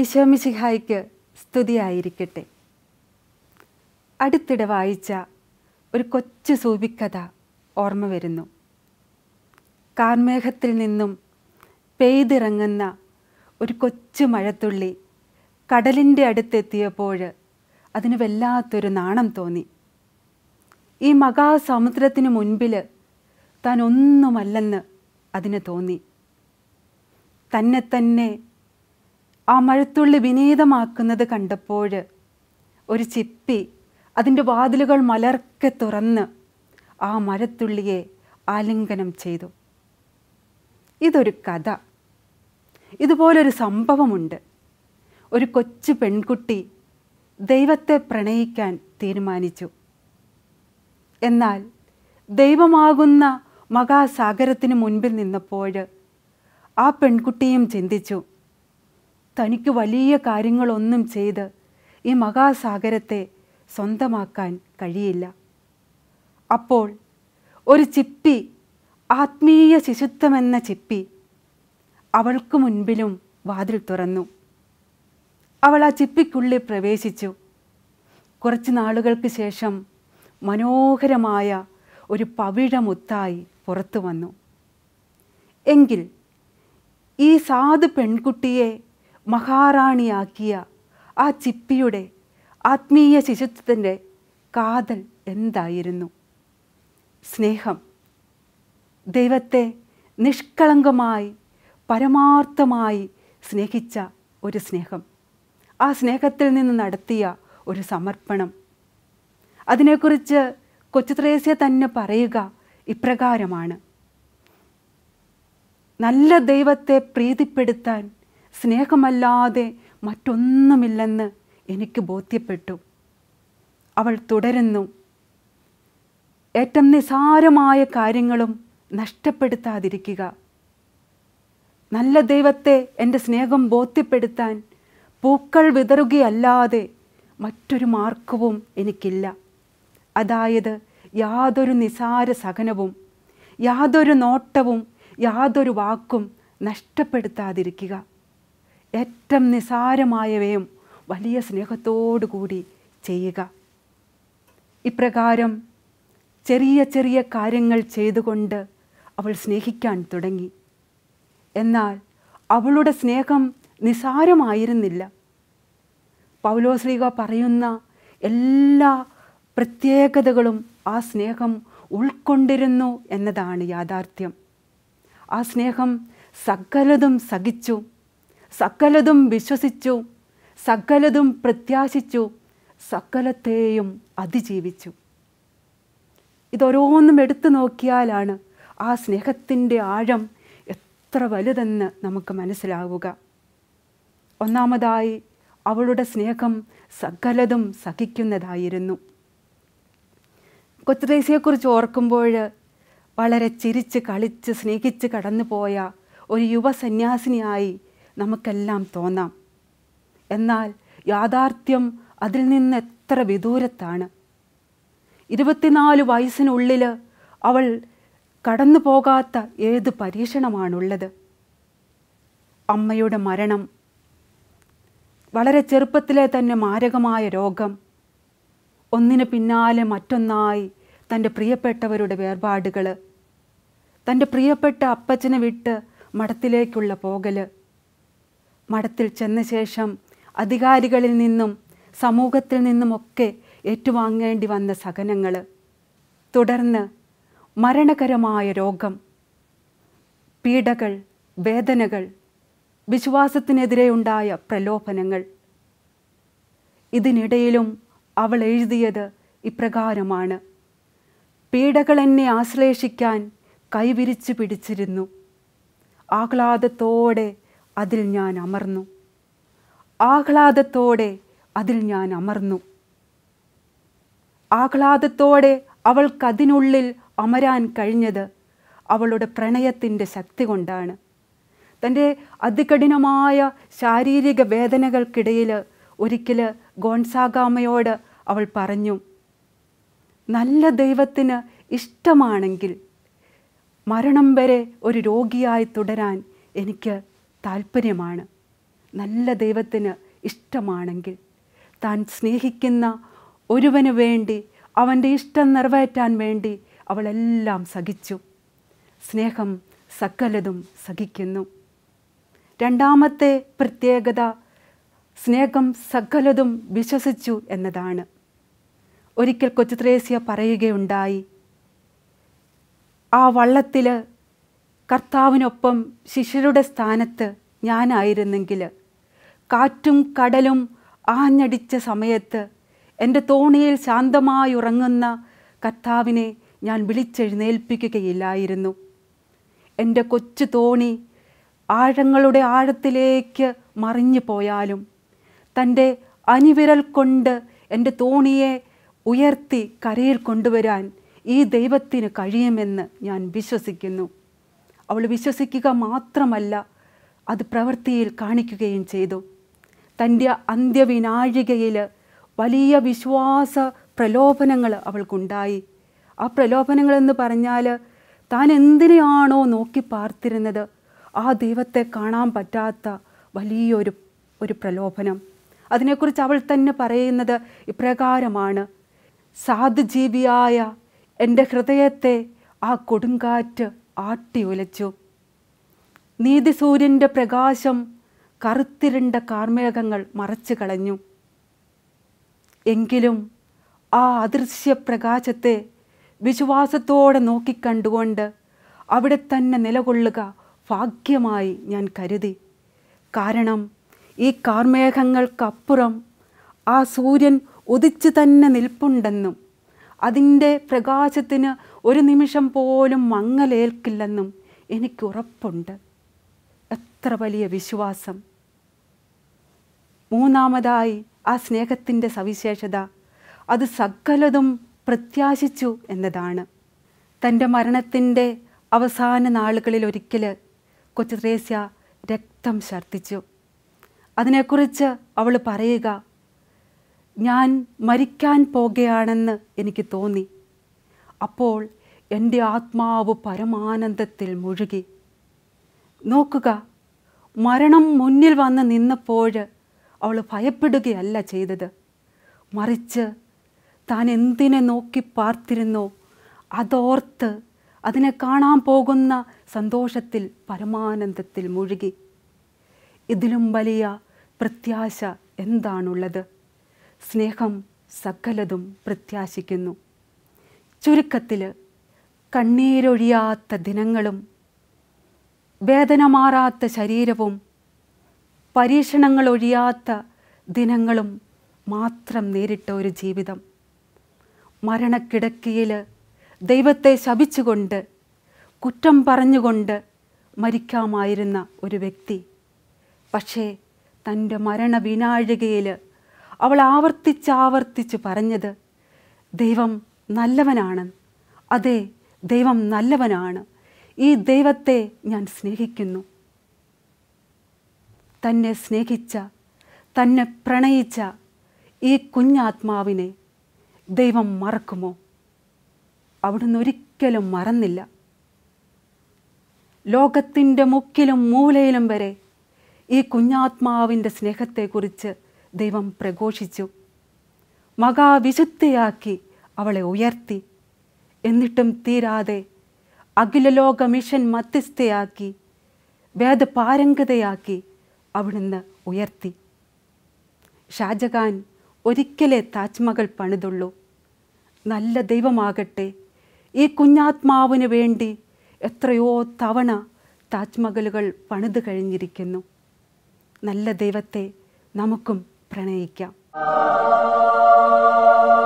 ഈശോമിശിഹായ്ക്ക് സ്തുതിയായിരിക്കട്ടെ അടുത്തിടെ വായിച്ച ഒരു കൊച്ചു സൂപിക്കഥ ഓർമ്മ വരുന്നു കാർമേഘത്തിൽ നിന്നും പെയ്തിറങ്ങുന്ന ഒരു കൊച്ചു മഴത്തുള്ളി കടലിൻ്റെ അടുത്തെത്തിയപ്പോൾ അതിന് വല്ലാത്തൊരു നാണം തോന്നി ഈ മഹാസമുദ്രത്തിന് മുൻപിൽ താൻ ഒന്നുമല്ലെന്ന് അതിന് തോന്നി തന്നെ തന്നെ ആ മഴത്തുള്ളി വിനീതമാക്കുന്നത് കണ്ടപ്പോൾ ഒരു ചിപ്പി അതിൻ്റെ വാതിലുകൾ മലർക്കെ തുറന്ന് ആ മഴത്തുള്ളിയെ ആലിംഗനം ചെയ്തു ഇതൊരു കഥ ഇതുപോലൊരു സംഭവമുണ്ട് ഒരു കൊച്ചു പെൺകുട്ടി ദൈവത്തെ പ്രണയിക്കാൻ തീരുമാനിച്ചു എന്നാൽ ദൈവമാകുന്ന മഹാസാഗരത്തിന് മുൻപിൽ നിന്നപ്പോൾ ആ പെൺകുട്ടിയും ചിന്തിച്ചു തനിക്ക് വലിയ കാര്യങ്ങളൊന്നും ചെയ്ത് ഈ മഹാസാഗരത്തെ സ്വന്തമാക്കാൻ കഴിയില്ല അപ്പോൾ ഒരു ചിപ്പി ആത്മീയ ശിശുത്വമെന്ന ചിപ്പി അവൾക്ക് മുൻപിലും വാതിൽ തുറന്നു അവൾ ആ ചിപ്പിക്കുള്ളിൽ പ്രവേശിച്ചു കുറച്ച് നാളുകൾക്ക് ശേഷം മനോഹരമായ ഒരു പവിഴമുത്തായി പുറത്തു വന്നു എങ്കിൽ ഈ സാധു പെൺകുട്ടിയെ മഹാറാണിയാക്കിയ ആ ചിപ്പിയുടെ ആത്മീയ ശിശുത്വത്തിൻ്റെ കാതൽ എന്തായിരുന്നു സ്നേഹം ദൈവത്തെ നിഷ്കളങ്കമായി പരമാർത്ഥമായി സ്നേഹിച്ച ഒരു സ്നേഹം ആ സ്നേഹത്തിൽ നിന്ന് നടത്തിയ ഒരു സമർപ്പണം അതിനെക്കുറിച്ച് കൊച്ചുത്രേസ്യ തന്നെ പറയുക ഇപ്രകാരമാണ് നല്ല ദൈവത്തെ പ്രീതിപ്പെടുത്താൻ സ്നേഹമല്ലാതെ മറ്റൊന്നുമില്ലെന്ന് എനിക്ക് ബോധ്യപ്പെട്ടു അവൾ തുടരുന്നു ഏറ്റവും നിസാരമായ കാര്യങ്ങളും നഷ്ടപ്പെടുത്താതിരിക്കുക നല്ല ദൈവത്തെ എൻ്റെ സ്നേഹം ബോധ്യപ്പെടുത്താൻ പൂക്കൾ വിതറുകയല്ലാതെ മറ്റൊരു മാർഗവും എനിക്കില്ല അതായത് യാതൊരു നിസാര സഹനവും യാതൊരു നോട്ടവും യാതൊരു വാക്കും നഷ്ടപ്പെടുത്താതിരിക്കുക ഏറ്റവും നിസാരമായവയും വലിയ സ്നേഹത്തോടു കൂടി ചെയ്യുക ഇപ്രകാരം ചെറിയ ചെറിയ കാര്യങ്ങൾ ചെയ്തുകൊണ്ട് അവൾ സ്നേഹിക്കാൻ തുടങ്ങി എന്നാൽ അവളുടെ സ്നേഹം നിസാരമായിരുന്നില്ല പൗലോശ്രീക പറയുന്ന എല്ലാ പ്രത്യേകതകളും ആ സ്നേഹം ഉൾക്കൊണ്ടിരുന്നു എന്നതാണ് യാഥാർത്ഥ്യം ആ സ്നേഹം സകലതും സഹിച്ചു സകലതും വിശ്വസിച്ചു സകലതും പ്രത്യാശിച്ചു സകലത്തെയും അതിജീവിച്ചു ഇതൊരോന്നും എടുത്തു നോക്കിയാലാണ് ആ സ്നേഹത്തിൻ്റെ ആഴം എത്ര വലുതെന്ന് നമുക്ക് മനസ്സിലാവുക ഒന്നാമതായി അവളുടെ സ്നേഹം സകലതും സഹിക്കുന്നതായിരുന്നു കൊച്ചുദേശിയെക്കുറിച്ച് ഓർക്കുമ്പോൾ വളരെ ചിരിച്ച് കളിച്ച് സ്നേഹിച്ച് കടന്നുപോയ ഒരു യുവ സന്യാസിനിയായി നമുക്കെല്ലാം തോന്നാം എന്നാൽ യാഥാർത്ഥ്യം അതിൽ നിന്ന് എത്ര വിദൂരത്താണ് ഇരുപത്തിനാല് വയസ്സിനുള്ളിൽ അവൾ കടന്നു പോകാത്ത ഏത് പരീക്ഷണമാണുള്ളത് അമ്മയുടെ മരണം വളരെ ചെറുപ്പത്തിലെ തന്നെ മാരകമായ രോഗം ഒന്നിന് പിന്നാലെ മറ്റൊന്നായി തൻ്റെ പ്രിയപ്പെട്ടവരുടെ വേർപാടുകൾ തൻ്റെ പ്രിയപ്പെട്ട അപ്പച്ചനെ വിട്ട് മഠത്തിലേക്കുള്ള പോകൽ മഠത്തിൽ ചെന്ന ശേഷം അധികാരികളിൽ നിന്നും സമൂഹത്തിൽ നിന്നുമൊക്കെ ഏറ്റുവാങ്ങേണ്ടി വന്ന സഹനങ്ങൾ തുടർന്ന് മരണകരമായ രോഗം പീഡകൾ വേദനകൾ വിശ്വാസത്തിനെതിരെ ഉണ്ടായ പ്രലോഭനങ്ങൾ ഇതിനിടയിലും അവൾ എഴുതിയത് ഇപ്രകാരമാണ് പീഡകൾ എന്നെ ആശ്ലേഷിക്കാൻ കൈവിരിച്ചു പിടിച്ചിരുന്നു ആഹ്ലാദത്തോടെ അതിൽ ഞാൻ അമർന്നു ആഹ്ലാദത്തോടെ അതിൽ ഞാൻ അമർന്നു ആഹ്ലാദത്തോടെ അവൾക്കതിനുള്ളിൽ അമരാൻ കഴിഞ്ഞത് അവളുടെ പ്രണയത്തിൻ്റെ ശക്തി കൊണ്ടാണ് തൻ്റെ അതികഠിനമായ ശാരീരിക വേദനകൾക്കിടയിൽ ഒരിക്കൽ ഗോൺസാഗാമയോട് അവൾ പറഞ്ഞു നല്ല ദൈവത്തിന് ഇഷ്ടമാണെങ്കിൽ മരണം വരെ ഒരു രോഗിയായി തുടരാൻ എനിക്ക് താല്പര്യമാണ് നല്ല ദൈവത്തിന് ഇഷ്ടമാണെങ്കിൽ താൻ സ്നേഹിക്കുന്ന ഒരുവന് വേണ്ടി അവൻ്റെ ഇഷ്ടം നിറവേറ്റാൻ വേണ്ടി അവളെല്ലാം സഹിച്ചു സ്നേഹം സകലതും സഹിക്കുന്നു രണ്ടാമത്തെ പ്രത്യേകത സ്നേഹം സകലതും വിശ്വസിച്ചു എന്നതാണ് ഒരിക്കൽ കൊച്ചുത്രേസ്യ പറയുകയുണ്ടായി ആ വള്ളത്തിൽ കർത്താവിനൊപ്പം ശിഷ്യരുടെ സ്ഥാനത്ത് ഞാനായിരുന്നെങ്കിൽ കാറ്റും കടലും ആഞ്ഞടിച്ച സമയത്ത് എൻ്റെ തോണിയിൽ ശാന്തമായി ഉറങ്ങുന്ന കർത്താവിനെ ഞാൻ വിളിച്ചെഴുന്നേൽപ്പിക്കുകയില്ലായിരുന്നു എൻ്റെ കൊച്ചു തോണി ആഴങ്ങളുടെ ആഴത്തിലേക്ക് മറിഞ്ഞു പോയാലും തൻ്റെ അനിവിരൽ കൊണ്ട് എൻ്റെ തോണിയെ ഉയർത്തി കരയിൽ കൊണ്ടുവരാൻ ഈ ദൈവത്തിന് കഴിയുമെന്ന് ഞാൻ വിശ്വസിക്കുന്നു അവൾ വിശ്വസിക്കുക മാത്രമല്ല അത് പ്രവൃത്തിയിൽ കാണിക്കുകയും ചെയ്തു തൻ്റെ അന്ത്യവിനാഴികയിൽ വലിയ വിശ്വാസ പ്രലോഭനങ്ങൾ അവൾക്കുണ്ടായി ആ പ്രലോഭനങ്ങളെന്ന് പറഞ്ഞാൽ താൻ എന്തിനെയാണോ നോക്കി പാർത്തിരുന്നത് ആ ദൈവത്തെ കാണാൻ പറ്റാത്ത വലിയൊരു ഒരു പ്രലോഭനം അതിനെക്കുറിച്ച് അവൾ തന്നെ പറയുന്നത് ഇപ്രകാരമാണ് സാധുജീവിയായ എൻ്റെ ഹൃദയത്തെ ആ കൊടുങ്കാറ്റ് ആട്ടി ഉലച്ചു നീതിസൂര്യൻ്റെ പ്രകാശം കറുത്തിരുണ്ട കാർമേഘങ്ങൾ മറച്ചു കളഞ്ഞു എങ്കിലും ആ അദൃശ്യ പ്രകാശത്തെ വിശ്വാസത്തോടെ നോക്കിക്കണ്ടുകൊണ്ട് അവിടെ തന്നെ നിലകൊള്ളുക ഭാഗ്യമായി ഞാൻ കരുതി കാരണം ഈ കാർമേഘങ്ങൾക്കപ്പുറം ആ സൂര്യൻ ഉദിച്ചു തന്നെ നിൽപ്പുണ്ടെന്നും അതിൻ്റെ പ്രകാശത്തിന് ഒരു നിമിഷം പോലും മങ്ങലേൽക്കില്ലെന്നും എനിക്ക് ഉറപ്പുണ്ട് എത്ര വലിയ വിശ്വാസം മൂന്നാമതായി ആ സ്നേഹത്തിൻ്റെ സവിശേഷത അത് സകലതും പ്രത്യാശിച്ചു എന്നതാണ് തൻ്റെ മരണത്തിൻ്റെ അവസാന നാളുകളിൽ ഒരിക്കൽ കൊച്ചു ത്രേസ്യ രക്തം ഛർദ്ദിച്ചു അതിനെക്കുറിച്ച് അവൾ പറയുക ഞാൻ മരിക്കാൻ പോകുകയാണെന്ന് എനിക്ക് തോന്നി അപ്പോൾ എൻ്റെ ആത്മാവ് പരമാനന്ദത്തിൽ മുഴുകി നോക്കുക മരണം മുന്നിൽ വന്ന് നിന്നപ്പോൾ അവൾ ഭയപ്പെടുകയല്ല ചെയ്തത് മറിച്ച് താൻ എന്തിനെ നോക്കി പാർത്തിരുന്നോ അതോർത്ത് അതിനെ കാണാൻ പോകുന്ന സന്തോഷത്തിൽ പരമാനന്ദത്തിൽ മുഴുകി ഇതിലും വലിയ പ്രത്യാശ എന്താണുള്ളത് സ്നേഹം സകലതും പ്രത്യാശിക്കുന്നു ചുരുക്കത്തിൽ കണ്ണീരൊഴിയാത്ത ദിനങ്ങളും വേദന മാറാത്ത ശരീരവും പരീക്ഷണങ്ങൾ ഒഴിയാത്ത ദിനങ്ങളും മാത്രം നേരിട്ട ഒരു ജീവിതം മരണക്കിടക്കയിൽ ദൈവത്തെ ശപിച്ചുകൊണ്ട് കുറ്റം പറഞ്ഞുകൊണ്ട് മരിക്കാമായിരുന്ന ഒരു വ്യക്തി പക്ഷേ തൻ്റെ മരണവിനാഴികയിൽ അവൾ ആവർത്തിച്ച് ആവർത്തിച്ച് പറഞ്ഞത് ദൈവം നല്ലവനാണ് അതെ ദൈവം നല്ലവനാണ് ഈ ദൈവത്തെ ഞാൻ സ്നേഹിക്കുന്നു തന്നെ സ്നേഹിച്ച തന്നെ പ്രണയിച്ച ഈ കുഞ്ഞാത്മാവിനെ ദൈവം മറക്കുമോ അവിടുന്ന് ഒരിക്കലും മറന്നില്ല ലോകത്തിൻ്റെ മുക്കിലും മൂലയിലും വരെ ഈ കുഞ്ഞാത്മാവിൻ്റെ സ്നേഹത്തെക്കുറിച്ച് ദൈവം പ്രഘോഷിച്ചു മഹാവിശുദ്ധയാക്കി അവളെ ഉയർത്തി എന്നിട്ടും തീരാതെ അഖിലലോക മിഷൻ മധ്യസ്ഥയാക്കി വേദപാരംഗതയാക്കി അവിടുന്ന് ഉയർത്തി ഷാജഹാൻ ഒരിക്കലേ താജ്മഹൽ പണിതുള്ളൂ നല്ല ദൈവമാകട്ടെ ഈ കുഞ്ഞാത്മാവിന് വേണ്ടി എത്രയോ തവണ താജ്മഹലുകൾ പണിതു കഴിഞ്ഞിരിക്കുന്നു നല്ല ദൈവത്തെ നമുക്കും പ്രണയിക്കാം